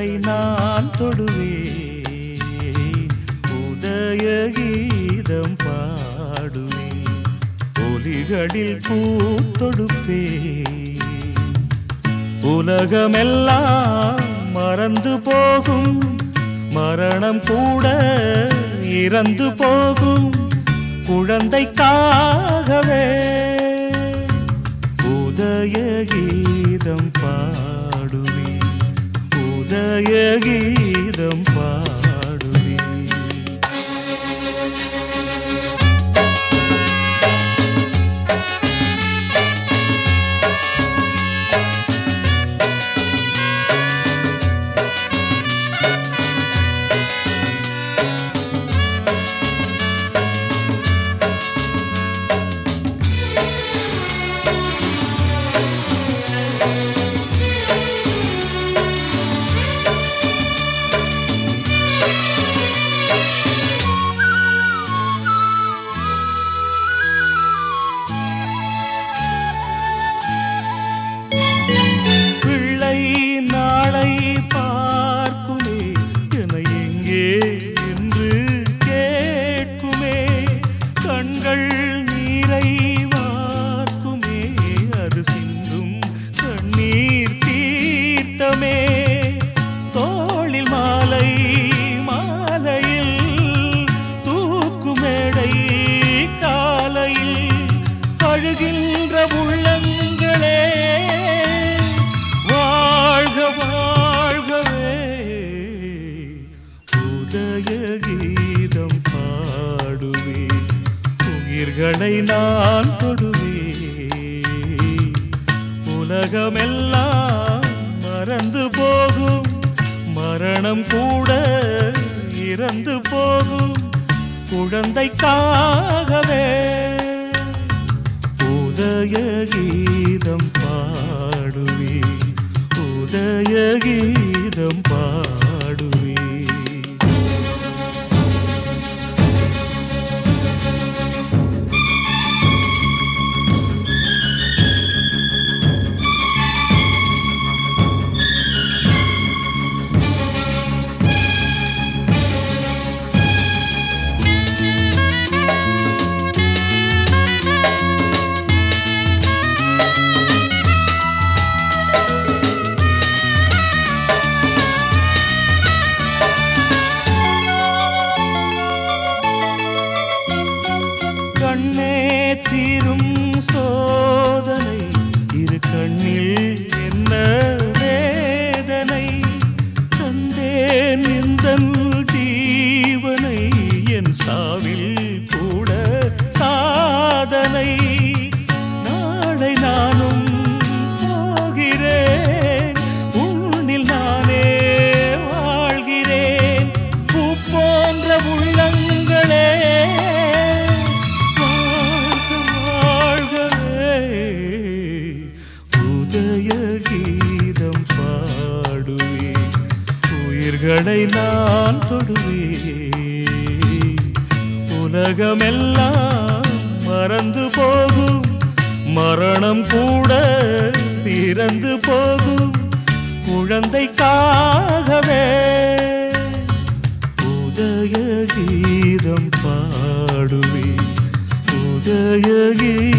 உயிர்களை நான் தொடுவேன் உதய கீதம் பாடுவேன் ஒலிகளில் பூத்தொடுப்பேன் உலகமெல்லாம் மறந்து போகும் மரணம் கூட இறந்து போகும் குழந்தைக்காகவே உதய கீதம் பாடுவேன் உதய கீதம் பாடுவேன் பிள்ளை நாளை பார்க்குமே என எங்கே என்று கேட்குமே கண்கள் நீரை வார்க்குமே அது சிந்தும் கண்ணீர் தீர்த்தமே தோளில் மாலை மாலையில் தூக்குமேடை காலையில் அழுகின்ற உள்ளங்களே வாழ்க வாழ்கவே உதய கீதம் பாடுவே உயிர்களை நான் தொடுவே உலகமெல்லாம் மறந்து போகும் மரணம் கூட இறந்து போகும் குழந்தைக்காகவே உதய கீதம் பாடுவே உதய கீதம் பாடுவே கண்ணே தீரும் சோதனை இரு கண்ணில் என்ன வேதனை தந்தேன் இந்த ஜீவனை என் சாவில் கூட சாதனை நாளை நானும் போகிறேன் உன்னில் நானே வாழ்கிறேன் பூ போன்ற உள்ளங்களே வாழ்க வாழ்கவே உதய கீதம் பாடுவே உயிர்களை நான் தொடுவே உலகமெல்லாம் மறந்து போகும் மரணம் கூட இறந்து போகும் குழந்தைக்காகவே உதய கீதம் பாடுவே உதய கீதம்